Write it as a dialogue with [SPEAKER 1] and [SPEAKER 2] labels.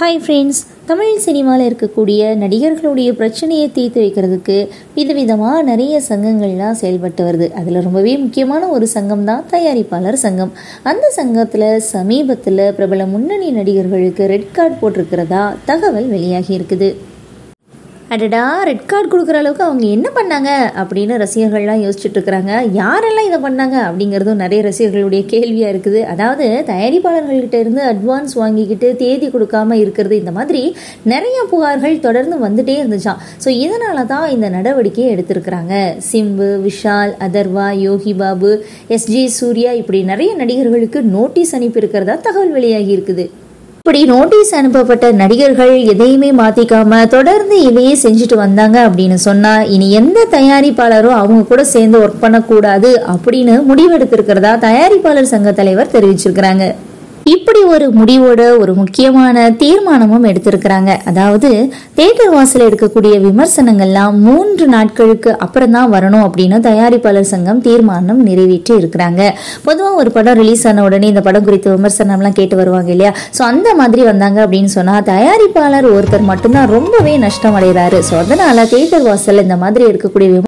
[SPEAKER 1] hi friends Tamil சினிமாவில் இருக்கக்கூடிய நடிகர்களுடைய பிரச்சனையை தீர்த்து வைக்கிறதுக்கு விதவிதமாக நிறைய சங்கங்கள்லாம் செயல்பட்டு வருது அதில் ரொம்பவே முக்கியமான ஒரு சங்கம் தான் தயாரிப்பாளர் சங்கம் அந்த சங்கத்தில் சமீபத்தில் பிரபல முன்னணி நடிகர்களுக்கு ரெட் கார்டு போட்டிருக்கிறதா தகவல் வெளியாகி இருக்குது அடடா ரெட் கார்டு கொடுக்குற அளவுக்கு அவங்க என்ன பண்ணாங்க அப்படின்னு ரசிகர்கள்லாம் யோசிச்சுட்டு இருக்கிறாங்க யாரெல்லாம் இதை பண்ணாங்க அப்படிங்கிறதும் நிறைய ரசிகர்களுடைய கேள்வியாக இருக்குது அதாவது தயாரிப்பாளர்கள்கிட்ட இருந்து அட்வான்ஸ் வாங்கிக்கிட்டு தேதி கொடுக்காம இருக்கிறது இந்த மாதிரி நிறைய புகார்கள் தொடர்ந்து வந்துட்டே இருந்துச்சாம் ஸோ இதனால தான் இந்த நடவடிக்கையை எடுத்திருக்கிறாங்க சிம்பு விஷால் அதர்வா யோகி பாபு எஸ்ஜே சூர்யா இப்படி நிறைய நடிகர்களுக்கு நோட்டீஸ் அனுப்பி இருக்கிறதா தகவல் வெளியாகி இருக்குது இப்படி நோட்டீஸ் அனுப்பப்பட்ட நடிகர்கள் எதையுமே மாத்திக்காம தொடர்ந்து இதையே செஞ்சுட்டு வந்தாங்க அப்படின்னு சொன்னா இனி எந்த தயாரிப்பாளரும் அவங்க கூட சேர்ந்து ஒர்க் பண்ணக்கூடாது அப்படின்னு முடிவெடுத்திருக்கிறதா தயாரிப்பாளர் சங்க தலைவர் தெரிவிச்சிருக்கிறாங்க இப்படி ஒரு முடிவோட ஒரு முக்கியமான தீர்மானமும் எடுத்திருக்கிறாங்க அதாவது தேட்டர் வாசல் எடுக்கக்கூடிய விமர்சனங்கள்லாம் மூன்று நாட்களுக்கு அப்புறம் தான் வரணும் அப்படின்னு தயாரிப்பாளர் சங்கம் தீர்மானம் நிறைவேற்றி இருக்கிறாங்க பொதுவாக ஒரு படம் ரிலீஸ் ஆன உடனே இந்த படம் குறித்த விமர்சனம்லாம் கேட்டு வருவாங்க இல்லையா ஸோ அந்த மாதிரி வந்தாங்க அப்படின்னு சொன்னால் தயாரிப்பாளர் ஒருத்தர் மட்டும்தான் ரொம்பவே நஷ்டம் அடைகிறாரு ஸோ அதனால தேட்டர் வாசல் இந்த மாதிரி எடுக்கக்கூடிய